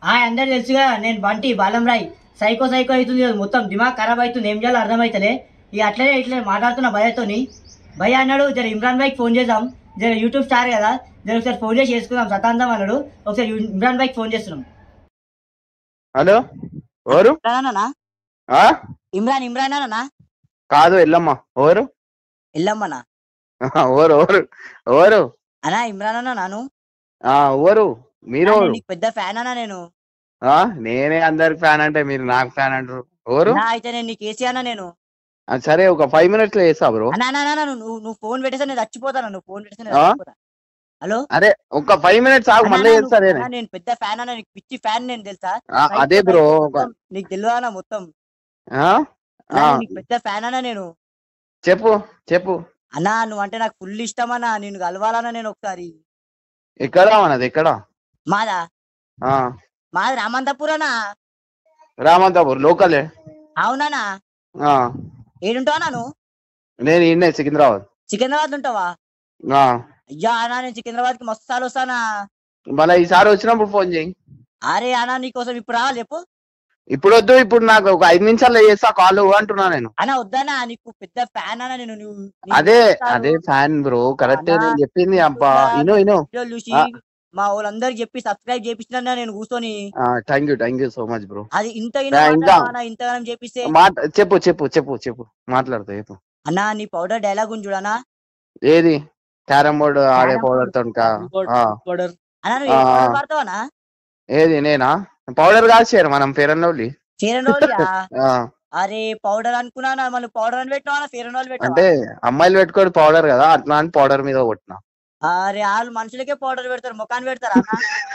ఆ అందరు తెలుసుగా నేను బంటి బాలం రాయ్ సైకో సైకో అవుతుంది కదా, మొత్తం దిమాగ్ ఖరాబ్ అవుతుంది ఏం చేయాలో అర్థమైతలే ఇక అట్లనే ఇట్లే మాట్లాడుతున్నా భయతోని భయ అన్నాడు జర ఇమ్రాన్ భాయ్కి ఫోన్ చేద్దాం జర యూట్యూబ్ స్టార్ కదా జర ఒకసారి ఫోన్ చేసి చేసుకుందాం సతాందాం అన్నాడు ఒకసారి యు- ఇమ్రాన్ భాయ్కి ఫోన్ చేస్తున్నాం హలో ఎవరు ఇమ్రాన్ ఆ ఇమ్రాన్ ఇమ్రాన్ అన్నా కాదు ఎల్లమ్మ ఎవరు ఎల్లమ్మనా ఆహా, ఎవరు ఎవరు ఎవరు అన్నా ఇమ్రాన్ అన్నా నాను ఆ ఎవరు మీరు అన్నా, ఎవరు నేను నీకు పెద్ద ఫ్యాన్ అన్నా నేను ఆ నేనే అందరికి ఫ్యాన్ అంటే మీరు నాకు ఫ్యాన్ అంటారు ఎవరు నా అయితే నేను నీకు ఏసీ అన్నా నేను ఆ, సరే ఒక ఫైవ్ మినిట్స్ లో చేస్తా బ్రో అన్నా అన్నా, అన్నా నువ్వు నువ్వు ఫోన్ పెట్టేస్తే నేను చచ్చిపోతాను నువ్వు ఫోన్ పెట్టేస్తే నేను ఆ? చచ్చిపోతా హలో అరే ఒక ఫైవ్ మినిట్స్ ఆగు అన్నా, మళ్ళీ అన్నా, చేస్తా నువ్వు- నేనే అన్నా, నేను పెద్ద ఫ్యాన్ అన్నా నీకు పిచ్చి ఫ్యాన్ నేను తెలుసా ఆ, అదే బ్రో ఒక నీకు తెలియదా అన్నా మొత్తం ఆ? అన్నా, ఆ, నేను నీకు పెద్ద ఫ్యాన్ అన్నా నేను చెప్పు చెప్పు అన్నా నువ్వు అంటే నాకు ఫుల్ ఇష్టం అన్నా నేను కలవాలన్నా నేను ఒకసారి ఎక్కడ మనది ఎక్కడ మాదా ఆ మాది రామంతపూర్ అన్నా రామంతాపూర్ లోకలే అవునానా ఆ ఏడుంటావా నాను నేను ఈయనే సికింద్రాబాద్ సికింద్రాబాద్ ఉంటావా ఆ అయ్యా అన్నా నేను సికింద్రాబాద్ కి మస్తు సార్లు వస్తానా మళ్ళీ ఈసారి వచ్చినప్పుడు ఫోన్ చేయి అరే అన్నా నీకోసం ఇప్పుడు రావాలి చెప్పు ఇప్పుడు వద్దు ఇప్పుడు నాకు ఒక ఐదు నిమిషాల్లో చేస్తా కాల్ అంటున్నా నేను అన్నా వద్దనా నీకు పెద్ద ఫ్యాన్ అన్నా నేను నువ్వు నీ అదే చూస్తాను. అదే ఫ్యాన్ బ్రో కరెక్టే అన్నా, నేను చెప్పింది అబ్బా చూస్తా. ఇను ఇను వీడియోలు చూసి ఆ. మా వాళ్ళందరికి చెప్పి సబ్స్క్రైబ్ చేపించిన నేను కూర్చొని thank you thank you so much bro అది ఇంత ఆ, ఇంకా. ఇంతగానం చేపిస్తే మాట చెప్పు చెప్పు చెప్పు చెప్పు మాట్లాడతా చెప్పు అన్నా నీ పౌడర్ డైలాగ్ ఉంది చూడనా ఏది క్యారమ్ బోర్డ్ ఆడే Carrom పౌడర్ తో పౌడర్ అన్నా నువ్వు ఏ ఆ. పౌడర్ వాడతావనా ఏది నేనా పౌడర్ కాదు సార్ మనం fair and lovely fair and లవ్లీయా? ఆ, అరే పౌడర్ అనుకున్నా మళ్ళీ పౌడర్ అని పెట్టినావా ఫేర్ అండ్ లవ్లీ అంటే పెట్టావా అమ్మాయిలు పెట్టుకోడు పౌడర్ కదా అట్లా అని పౌడర్ మీద కొట్టిన అరే వాళ్ళు మనుషులకే పౌడర్ పెడతారు ముఖాన్ని పెడతారా అన్నా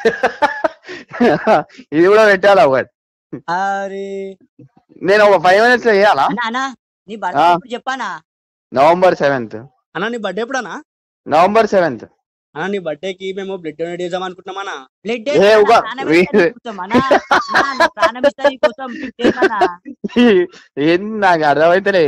ఇది కూడా పెట్టాలా ఒకటి అరే నేను ఒక ఫైవ్ మినిట్స్ లో చేయాలా అన్నా అన్నా నీ బర్త్డే ఆ. ఇప్పుడు చెప్పానా నవంబర్ సెవెంత్ అన్న నీ బర్త్డే ఎప్పుడన్నా నవంబర్ సెవెంత్ అన్న నీ బర్త్డే కి మేము బ్లడ్ డొనేట్ చేద్దాం అనుకుంటున్నామన్నా బ్లడ్ ఏ ఉగా- ప్రాణం ఇస్తా నీకోసం చేస్తానా ఏంది నాకు అర్థమైతలే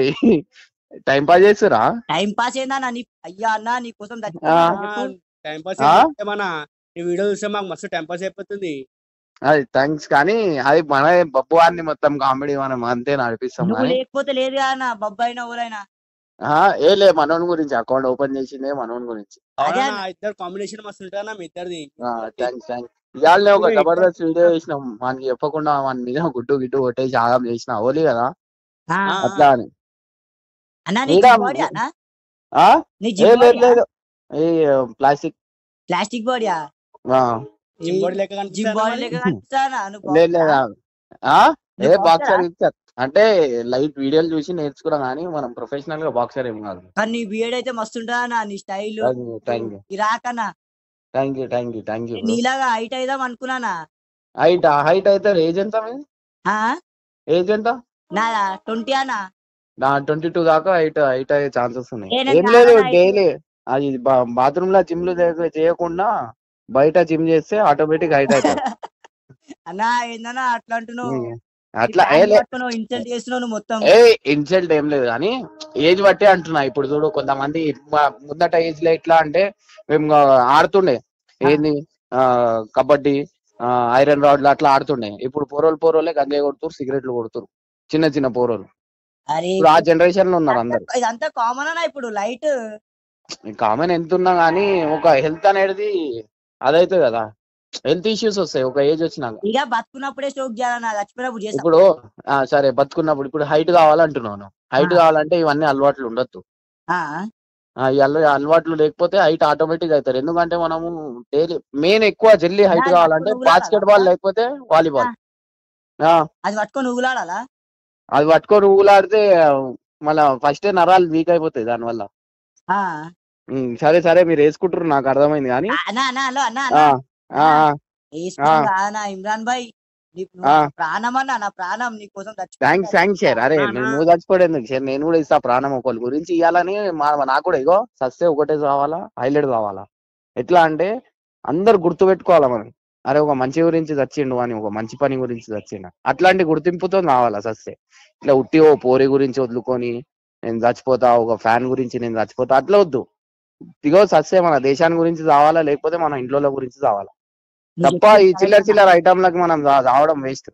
టైం పాస్ చేస్తురా టైం పాస్ ఏందన్నా నీ అయ్యా అన్నా నీ కోసం ఆ. టైం పాస్ ఆ? ఏమన్నా నీ వీడియో చూస్తే మాకు మస్తు టైం పాస్ అయిపోతుంది అది థ్యాంక్స్ కానీ అది మన బబ్బు వారిని మొత్తం కామెడీ మనం అంతే నడిపిస్తాం నువ్వు కానీ లేకపోతే లేదు కదా అన్న బొబ్బాయినా ఊరైనా ఆ, ఏ లే మనోని గురించి అకౌంట్ ఓపెన్ చేసిందే మనోని గురించి అదే అవునా ఇద్దరు కాంబినేషన్ మస్తు ఉంటుందన్న మీ ఇద్దరిది థ్యాంక్స్ థ్యాంక్స్ ఇవాళనే ఒక ఇవే జబర్దస్త్ వీడియో చేసినాం మనకి చెప్పకుండా మన మీద గుడ్డు గిడ్డు కొట్టేసి ఆగం చేసిన ఓలీ కదా ఆ, ఆ. అట్లా అని అన్నా నీ ఈడ- జిమ్ బాడీ అన్నా ఆ? నీ ఏ జిమ్ లేదు లేదు ఏ ప్లాస్టిక్ ప్లాస్టిక్ బాడీయా జిమ్ బాడీ లెక్క జిమ్ బాడీ కనిపిస్తుంది లెక్క కనిపిస్తానా నువ్వు లేదు లేదు ఆ? ఏ నువ్వు బాక్సర్ boxer ఇచ్చారు అంటే లైట్ వీడియోలు చూసి నేర్చుకున్నాం కానీ మనం ప్రొఫెషనల్ గా బాక్సర్ ఏం కాదు కానీ నీ బియర్డ్ అయితే మస్తు ఉంటుందన్నా నీ స్టైల్ థ్యాంక్ యూ ఇరాకన్నా thank you thank you thank you నీలాగా హైట్ అయిదాం అనుకున్నానా హైట్ హైట్ అయితే ఏజ్ ఎంత మీది? ఆ? ఏజ్ ఎంత నాదా ట్వంటీ అన్నా నా ట్వంటీ టూ దాకా హైట్ హైట్ అయ్యే ఛాన్సెస్ ఉన్నాయి ఏ నేను ఏం లేదు చాలా height. డైలీ అది బాత్రూమ్ లో జిమ్ చేయకుండా బయట జిమ్ చేస్తే ఆటోమేటిక్ హైట్ అవుతుంది అన్నా ఏందన్నా అట్లా అంటున్నావు అట్లా ఏ లే ఇన్సల్ట్ చేస్తున్నావు నువ్వు మొత్తం ఏ ఇన్సల్ట్ ఏం లేదు కానీ ఏజ్ బట్టే అంటున్నా ఇప్పుడు చూడు కొంతమంది మ- ముందట ఏజ్ లో ఎట్లా అంటే మేము ఆడుతుండే ఏంది ఆ కబడ్డీ ఐరన్ రాడ్లు అట్లా ఆడుతుండే ఇప్పుడు పోరోలు పోరోలే గంజాయి కొడుతురు సిగరెట్లు కొడుతురు చిన్న చిన్న పోరోలు అరే ఇప్పుడు ఆ జనరేషన్ లో ఉన్నారు అందరు ఇదంతా- ఇదంతా కామన్ అన్నా ఇప్పుడు లైట్ కామన్ ఎంత ఉన్నా కానీ ఒక హెల్త్ అనేది అదైతే కదా హెల్త్ ఇష్యూస్ వస్తాయి ఒక ఏజ్ వచ్చినాక ఇక బతుకున్నప్పుడే స్ట్రోక్ చేయాలన్నా చచ్చిపోయినప్పుడు చేస్తా ఇప్పుడు ఆ, సరే బతుకున్నప్పుడు ఇప్పుడు హైట్ కావాలంటున్నాను హైట్ ఆ. కావాలంటే ఇవన్నీ అలవాట్లు ఉండొద్దు ఆ, ఆ, ఈ అల- అలవాట్లు లేకపోతే హైట్ ఆటోమేటిక్ అవుతారు ఎందుకంటే మనము డైలీ మెయిన్ ఎక్కువ జల్లి హైట్ నా కావాలంటే ఇప్పుడు బాస్కెట్ బాల్ లేకపోతే వాలీబాల్ ఆ, అది పట్టుకొని ఊగులాడాలా అది పట్టుకొని ఊలాడితే మళ్ళా ఫస్ట్ నరాలు వీక్ అయిపోతాయి దానివల్ల ఆ. ఉమ్, సరే సరే మీరు వేసుకుంటారు నాకు అర్థమైంది కానీ ఆ, అన్నా అన్నా హలో అన్నా ఆ, అన్నా ఆ, ఆ, వేసుకున్నా నా ఇమ్రాన్ భాయ్ నీకు నువ్వు ఆ. ప్రాణం అన్నా నా ప్రాణం నీ కోసం థ్యాంక్స్ థ్యాంక్స్ సార్ అరే ఆహా. నువ్వు చచ్చిపోయాడు ఎందుకు సార్ నేను కూడా ఇస్తా ప్రాణం ఒకరి గురించి ఇవ్వాలని మా నాకు కూడా ఇగో సస్తే ఒకటే కావాలా హైలైట్ కావాలా ఎట్లా అంటే అందరు గుర్తు పెట్టుకోవాలా మనం అరే ఒక మంచి గురించి చచ్చిండు అని ఒక మంచి పని గురించి చచ్చిండు అట్లాంటి గుర్తింపుతో కావాలా సస్తే ఇట్లా ఉట్టి ఓ పోరి గురించి వదులుకొని నేను చచ్చిపోతా ఒక ఫ్యాన్ గురించి నేను చచ్చిపోతా అట్లా వద్దు ఇగో సస్తే మన దేశాన్ని గురించి కావాలా లేకపోతే మన ఇంట్లో గురించి కావాలా తప్ప ఈ చిల్లర చిల్లర ఐటమ్లకు మనం రా- రావడం వేస్ట్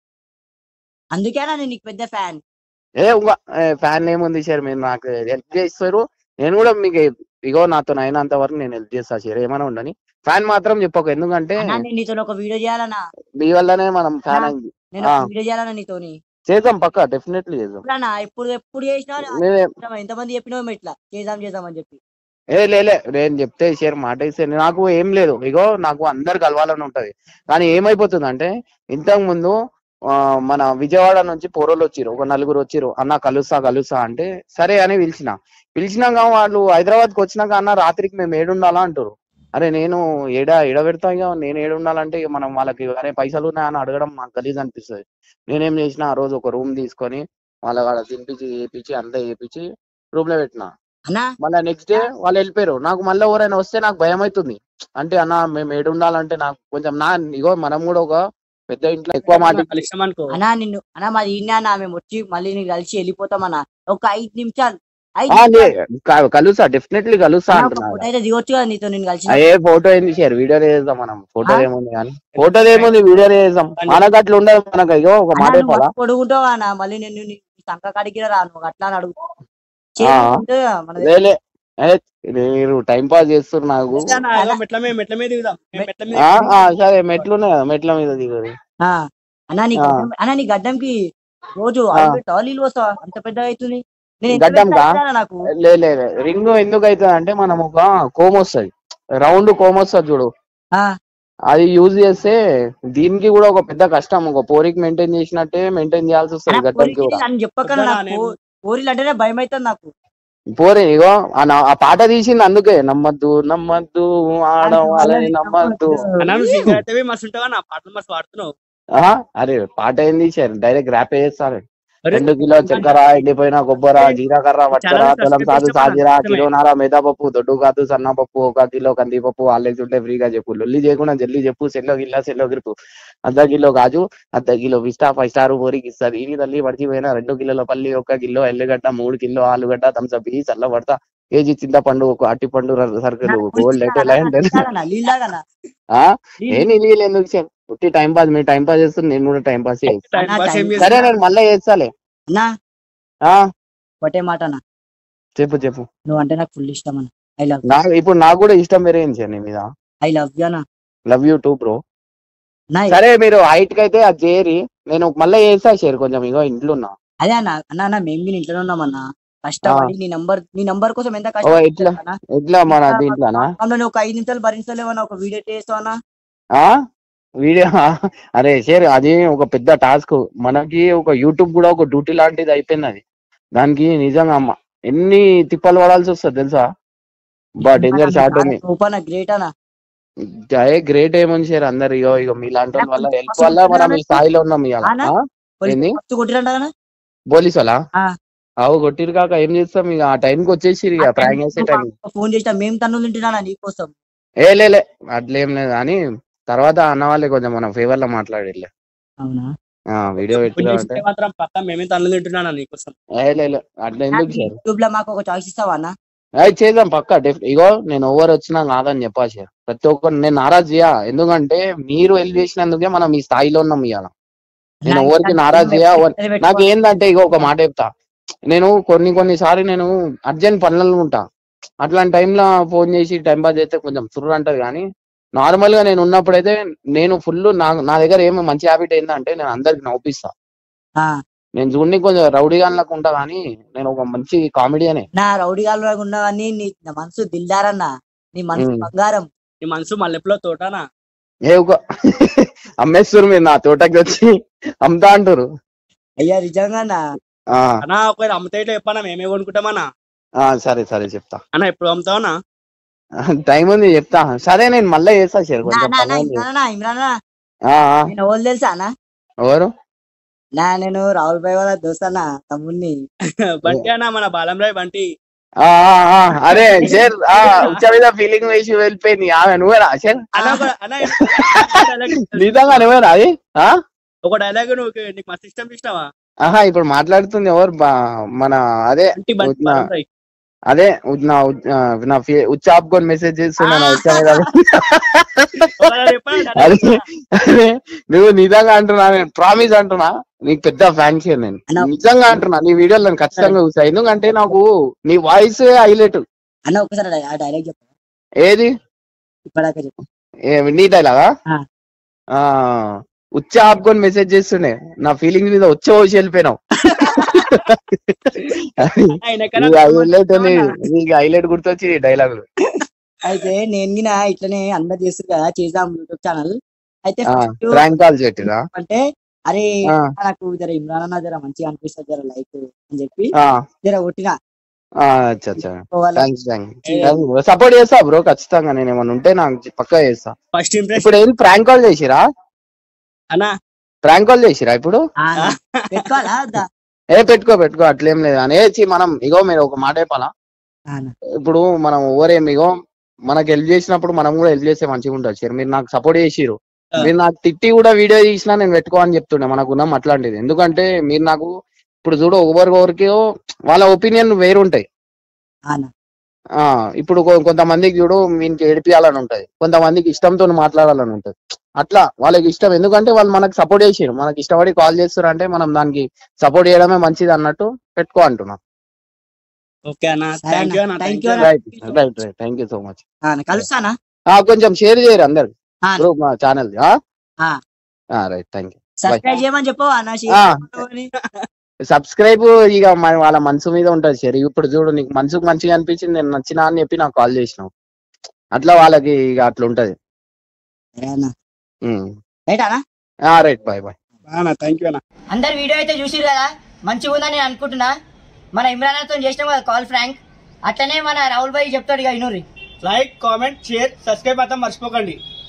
అందుకేనా నేను నీకు పెద్ద ఫ్యాన్ ఏ ఇంకా ఫ్యాన్ ఏముంది సార్ మీరు నాకు హెల్ప్ చేస్తారు నేను కూడా మీకు ఇగో నాతో అయినంత వరకు నేను హెల్ప్ చేస్తా సార్ ఏమైనా ఉండని ఫ్యాన్ మాత్రం చెప్పకు ఎందుకంటే అన్నా నేను నీతో ఒక వీడియో చేయాలన్నా మీ వల్లనే మనం ఫ్యాన్ అయింది నేను ఆ. ఒక వీడియో చేయాలన్నా నీతోని చేద్దాం పక్క డెఫినెట్లీ చేద్దాం ఎప్పుడన్నా ఎప్పుడు ఎప్పుడు చేసినా నేనే ఎంతమంది చెప్పినావు ఇట్లా చేద్దాం చేద్దాం అని చెప్పి ఏ లేలే నేను చెప్తే షేర్ మాట ఇస్తే నాకు ఏం లేదు ఇగో నాకు అందరు కలవాలని ఉంటది కానీ ఏమైపోతుంది అంటే ఇంతకు ముందు ఆ, మన విజయవాడ నుంచి పోరోలు వచ్చిరు ఒక నలుగురు వచ్చిరు అన్న కలుస్తా కలుస్తా అంటే సరే అని పిలిచిన పిలిచినాక వాళ్ళు హైదరాబాద్కి వచ్చినాక అన్న రాత్రికి మేము ఏడుండాలా అంటారు అరే నేను ఏడ ఏడ పెడతా ఇక నేను ఏడుండాలంటే ఇక మనం వాళ్ళకి అరే పైసలు ఉన్నాయని అడగడం మాకు గలీజ్ అనిపిస్తుంది నేనేం చేసిన ఆ రోజు ఒక రూమ్ తీసుకొని వాళ్ళ వాళ్ళ తినిపించి చేపించి అంతా చేపించి రూమ్ లో పెట్టిన అన్నా మళ్ళీ నెక్స్ట్ డే వాళ్ళు వెళ్ళిపోయారు నాకు మళ్ళీ ఎవరైనా వస్తే నాకు భయం అవుతుంది అంటే అన్న మేము ఏడు ఉండాలంటే నాకు కొంచెం నా ఇగో మనం కూడా ఒక పెద్ద ఇంట్లో ఎక్కువ మాట కలిసినాం అనుకో అన్నా నిన్ను అన్నా మాది ఈయన అన్నా మేము వచ్చి మళ్ళీ నీకు కలిసి వెళ్ళిపోతాం అన్నా ఒక ఐదు నిమిషాలు ఐదు ఆ, లే, నిమిషాలు. క- కలుస్తా డెఫినెట్లీ కలుస్తా అన్నా, ఒక అంటున్నా ఫోటో అయితే దిగొచ్చు కదా నీతో నేను కలిసి ఏ ఫోటో ఏంది షేర్ వీడియో చేద్దాం మనం ఫోటో ఆ? ఏముంది కానీ ఫోటో ఏముంది వీడియో చేద్దాం మనకు అట్లా ఉండదు మనకు అయ్యో ఒక మాట చెప్పాలా పొడుగుంటావా అన్న మళ్ళీ నేను నీ సంఖ కాడికి రా నువ్వు అట్లా అని అడుగు ఆ. చేసుకుంటే మన దగ్గర- లేలే ఏ, మీరు టైం పాస్ చేస్తారు నాకు అదే అన్న, ఇగో మెట్ల మీద మెట్ల మీద దిగుదాం మేము మెట్ల మీద ఆ, ఆ, సరే మెట్లు ఉన్నాయి కదా మెట్ల మీద దిగదు ఆ, అన్నా నీ ఆ. గడ్డం అన్నా నీ గడ్డంకి రోజు ఆ. ఆయిల్ పెట్టి ఆయిల్ వస్తావా అంత పెద్దగా అవుతుంది నేను ఎంత గడ్డంకా? పెద్దగా అయినా నాకు లే లే లే. రింగ్ ఎందుకు అవుతుంది అంటే మనం ఒక కోమ్ వస్తుంది రౌండ్ కోమ్ వస్తుంది చూడు ఆ, అది యూజ్ చేస్తే దీనికి కూడా ఒక పెద్ద కష్టం ఒక పోరికి మెయింటైన్ చేసినట్టే మెయింటైన్ చేయాల్సి వస్తుంది అన్నా, గడ్డంకి పోరికి కూడా అని చెప్పకన్నా వద్దనా నాకు నేను- పోరీలు అంటేనే భయం అవుతుంది నాకు పోరే ఇగో ఆ నా- ఆ పాట తీసింది అందుకే నమ్మద్దు నమ్మద్దు ఆడవాళ్ళని నమ్మద్దు అన్న నువ్వు సింగర్ అయితే మస్తు ఉంటావా నా పాటలు మస్తు పాడుతున్నావు ఆహా, అరే పాట ఏంది సార్ డైరెక్ట్ ర్యాప్ చేస్తారు అరే, రెండు కిలో చక్కెర ఎండిపోయిన కొబ్బర జీలకర్ర వట్టర ఛానల్ తులం సబ్స్క్రైబ్ సాదు చేసుకోమన్నా, సాజిరా ఇష్టమే. కిలోనార మేదాపప్పు దొడ్డు కాదు సన్నపప్పు ఒక కిలో కందిపప్పు ఆలేసి ఉంటే ఫ్రీగా చెప్పు లొల్లి చేయకుండా జల్లి చెప్పు సెల్లో గిల్ల సెల్లో గిరుపు అర్ధ కిలో కాజు అర్ధ కిలో పిస్టా ఫైవ్ స్టార్ ఊరికి ఇస్తారు ఇది తల్లి మర్చిపోయిన రెండు కిలోల పల్లి ఒక కిలో ఎల్లిగడ్డ మూడు కిలో ఆలుగడ్డ థమ్స్అప్ ఈ చల్ల పడతా కేజీ చింతపండు ఒక అట్టిపండు ర- సరుకులు గోల్డ్ ఎయిట్ లైన్ నీళ్ళగానా ఆ ఏ నీళ్ళు ఎందుకు సార్ ఉట్టి టైం పాస్ మీరు టైం పాస్ చేస్తుంది నేను కూడా టైం పాస్ చేస్తాను టైం అన్న, పాస్ ఏం టైం- సరే చేస్తున్నా? నేను మళ్ళీ చేస్తాలే అన్నా ఆ ఒకటే మాట అన్న చెప్పు చెప్పు నువ్వు అంటే నాకు ఫుల్ ఇష్టం అన్న ఐ లవ్ నాకు ఇప్పుడు నాకు కూడా ఇష్టం పెరిగింది సార్ నీ మీద ఐ లవ్ యూ అన్న లవ్ యూ టూ బ్రో నా సరే మీరు హైట్ కి అయితే అది చేయరి నేను మళ్ళీ చేస్తా షేర్ కొంచెం ఇగో ఇంట్లో ఉన్నా అదే అన్న అన్న అన్న మేము కూడా ఇంట్లోనే ఉన్నామన్నా కష్టపడి నీ నంబర్ నీ నంబర్ కోసం ఎంత ఓ కష్టపడి ఎట్లా అన్నా. ఎట్లా మన దీంట్లోనా అందులో ఒక ఐదు నిమిషాలు భరించలేవన్నా ఒక వీడియో చేస్తావన్నా ఆ వీడియో అరే షేర్ అది ఒక పెద్ద టాస్క్ మనకి ఒక యూట్యూబ్ కూడా ఒక డ్యూటీ లాంటిది అయిపోయింది అది దానికి నిజంగా అమ్మ ఎన్ని తిప్పలు పడాల్సి వస్తుంది తెలుసా బా డేంజర్ షాట్ ఉంది సూపర్ గ్రేట్ అన్న జయ గ్రేట్ ఏమని షేర్ అందరు ఇగో ఇగో మీలాంటి వాళ్ళ వల్ల హెల్ప్ వల్ల మనం ఈ స్థాయిలో ఉన్నాం ఇవాళ అన్నా? ఆ? ఏంది? మస్తు కొట్టిరంట అన్న పోలీసు వాళ్ళ ఆ. అవు కొట్టిరు కాక ఏం చేస్తాం ఇక ఆ టైంకి వచ్చేసి ఇక ప్రాంక్ చేసే టైం ఫోన్ చేసినా మేము తన్ను తింటున్నా నీకోసం ఏ లేలే అట్లేం లేదు కానీ తర్వాత అన్న వాళ్ళే కొంచెం మనం ఫేవర్ లో మాట్లాడేలే అవునా ఆ వీడియో పుణ్యం పెట్టినా అంటే చేస్తే మాత్రం పక్క మేమే తనలు తింటున్నాను నీకోసం ఏ లేలే అట్లా ఎందుకు సార్ యూట్యూబ్ లో మాకు ఒక చాయిస్ ఇస్తావా అన్న అది చేద్దాం పక్క డెఫ్ ఇగో నేను ఓవర్ వచ్చినా కాదని చెప్పా సార్ ప్రతి ఒక్కరు నేను నారాజ్ చేయ ఎందుకంటే మీరు హెల్ప్ చేసినందుకే మనం ఈ స్థాయిలో ఉన్నాం ఇవాళ నేను నాకు ఎవరికి నాకు నారాజ్ చేయ పెట్టుకో- ఎవరి- నాకు ఏందంటే ఇగో ఒక మాట చెప్తా నేను కొన్ని కొన్నిసార్లు నేను అర్జెంట్ పనులలో ఉంటా అట్లాంటి టైంలో ఫోన్ చేసి టైం పాస్ చేస్తే కొంచెం సుర్రు అంటది కానీ నార్మల్ గా నేను ఉన్నప్పుడైతే నేను ఫుల్ నా నా దగ్గర ఏమి మంచి హ్యాబిట్ ఏంటంటే నేను అందరికి నవ్విస్తా ఆ, నేను చూడండి కొంచెం రౌడీ గాన్లకు ఉంటా కానీ నేను ఒక మంచి కామెడియనే నా రౌడీ గాలు ఉన్నవన్నీ నీ నా మనసు దిల్దారన్న నీ మనసు ఉమ్. బంగారం నీ మనసు మల్లెపులో తోటనా ఏ ఒక అమ్మేస్తారు మీరు నా తోటకి వచ్చి అమ్ముతా అంటారు అయ్యా నిజంగా అన్న ఆ, అన్నా ఒకవేళ అమ్ముతే ఇట్లా చెప్పనా మేమే కొనుక్కుంటామన్నా ఆ, సరే సరే చెప్తా అన్న ఎప్పుడు అమ్ముతావనా టైం ఉంది చెప్తా సరే నేను మళ్ళీ చేస్తా సార్ నా కొంచెం నా పని నా ఉంది. ఇమ్రాన్ అన్న, ఇమ్రాన్ అన్న, ఆ, ఆ, నేను ఎవరు తెలుసా అన్న ఎవరు నా నేను రాహుల్ భాయ్ వాళ్ళ దోస్త్ అన్న తమ్ముడిని బంటి అన్న మన బాలం రాయ్ బంటి ఆ, ఆ, ఆ, అరే షేర్ ఆ ఉచ్చ మీద ఫీలింగ్ వేసి వెళ్ళిపోయింది ఆమె నువ్వేనా షేర్ అన్న ఒక- అన్న ఒక dialogue నిజంగా నువ్వేనా అది ఆ? ఒక డైలాగ్ నువ్వు నీకు మస్తు ఇష్టం ఇష్టమా ఆహా ఇప్పుడు మాట్లాడుతుంది ఎవరు బా- మన అదే బంటి బంటి వదినా. బాలం రాయ్ అదే ఉ- నా ఉ- ఆ, నా ఫే- ఉచ్చ ఆపుకొని మెసేజ్ చేస్తున్నా నా వచ్చాను కదా ఒకసారి చెప్పనా అదే dialogue? అదే నువ్వు నిజంగా అంటున్నా నేను ప్రామిస్ అంటున్నా నీకు పెద్ద ఫ్యాన్స్ నేను అన్న- నిజంగా అంటున్నా నీ వీడియోలో నేను ఖచ్చితంగా చూసా ఎందుకంటే నాకు నీ వాయిస్ హైలైట్ అన్న ఒకసారి ఆ డైలాగ్ చెప్పు ఏది ఇప్పటిదాకా చెప్పు ఏ, నీ డైలాగా ఆ. ఆ ఉచ్చ ఆపుకొని మెసేజ్ చేస్తుండే నా ఫీలింగ్స్ మీద వచ్చే వచ్చి వెళ్ళిపోయినావు అన్న, ఈయనకన్నా హైలైట్ అని నీకు హైలైట్ గుర్తొచ్చి డైలాగులు అయితే నేను గిన ఇట్లనే అందరు చేస్తారు కదా చేద్దాం యూట్యూబ్ ఛానల్ అయితే first ప్రాంక్ కాల్ పెట్టిరా అంటే అరే ఆ. నాకు జర ఇమ్రాన్ అన్న జర మంచిగా అనిపిస్తుంది జర లైక్ అని చెప్పి ఆ, జర కొట్టిన ఆ, అచ్చా అచ్చా పోవాలా? థ్యాంక్స్ థ్యాంక్స్ సపోర్ట్ చేస్తా బ్రో ఖచ్చితంగా నేను ఏమన్నా ఉంటే నాకు పక్కా చేస్తా ఫస్ట్ ఇంప్రెషన్ ఇప్పుడు ఏం ప్రాంక్ కాల్ చేసిరా అన్న ప్రాంక్ కాల్ చేసిరా ఇప్పుడు ఆ, పెట్టుకోవాలా వద్దా? ఏ పెట్టుకో పెట్టుకో అట్లేం లేదు అనేసి మనం ఇగో మీరు ఒక మాట చెప్పాలా ఆ అన్న. ఇప్పుడు మనం ఓవరేం ఇగో మనకు హెల్ప్ చేసినప్పుడు మనం కూడా హెల్ప్ చేస్తే మంచిగా ఉంటుంది సార్ మీరు నాకు సపోర్ట్ చేసిరు ఆ. మీరు నాకు తిట్టి కూడా వీడియో తీసినా నేను పెట్టుకో అని చెప్తుండే మన గుణం అట్లాంటిది ఎందుకంటే మీరు నాకు ఇప్పుడు చూడు ఒకరికి వాళ్ళ ఒపీనియన్ వేరుంటాయి ఆ అన్న. ఆ ఇప్పుడు కొ- కొంతమందికి చూడు మీకు ఏడిపియాలని ఉంటది కొంతమందికి ఇష్టంతో మాట్లాడాలని ఉంటది అట్లా వాళ్ళకి ఇష్టం ఎందుకంటే వాళ్ళు మనకు సపోర్ట్ చేసారు మనకి ఇష్టపడి కాల్ చేస్తారు అంటే మనం దానికి సపోర్ట్ చేయడమే మంచిది అన్నట్టు పెట్టుకో అంటున్నా ఓకే అన్న సరే థ్యాంక్ యూ అన్న, అన్న thank థ్యాంక్ you యూ అన్న. Right right right thank you so much ఆ అన్న, కలుస్తానా కొంచెం షేర్ చేయరు అందరు ఆ. గ్రూప్ మా ఛానల్ ఆ. రైట్ థ్యాంక్ యూ సబ్స్క్రైబ్ చేయమని చెప్పు అన్న ఆ. సబ్స్క్రైబ్ ఇక మన వాళ్ళ మనసు మీద ఉంటది సరే ఇప్పుడు చూడు నీకు మనసుకు మంచిగా అనిపించింది నేను నచ్చినా అని చెప్పి నాకు కాల్ చేసినావు అట్లా వాళ్ళకి ఇక అట్లా ఉంటది సరే అన్న రైట్ అన్న రైట్ బాయ్ బాయ్ అన్న థ్యాంక్ యూ అన్న అందరు వీడియో అయితే చూసిరు కదా మంచిగా ఉందని నేను అనుకుంటున్నా మన ఇమ్రాన్ తో చేసినాం కదా కాల్ ఫ్రాంక్ అట్లనే మన రాహుల్ భాయ్ చెప్తాడు ఇక ఇనూరి లైక్ కామెంట్ షేర్ సబ్స్క్రైబ్ మాత్రం మర్చిపోకండి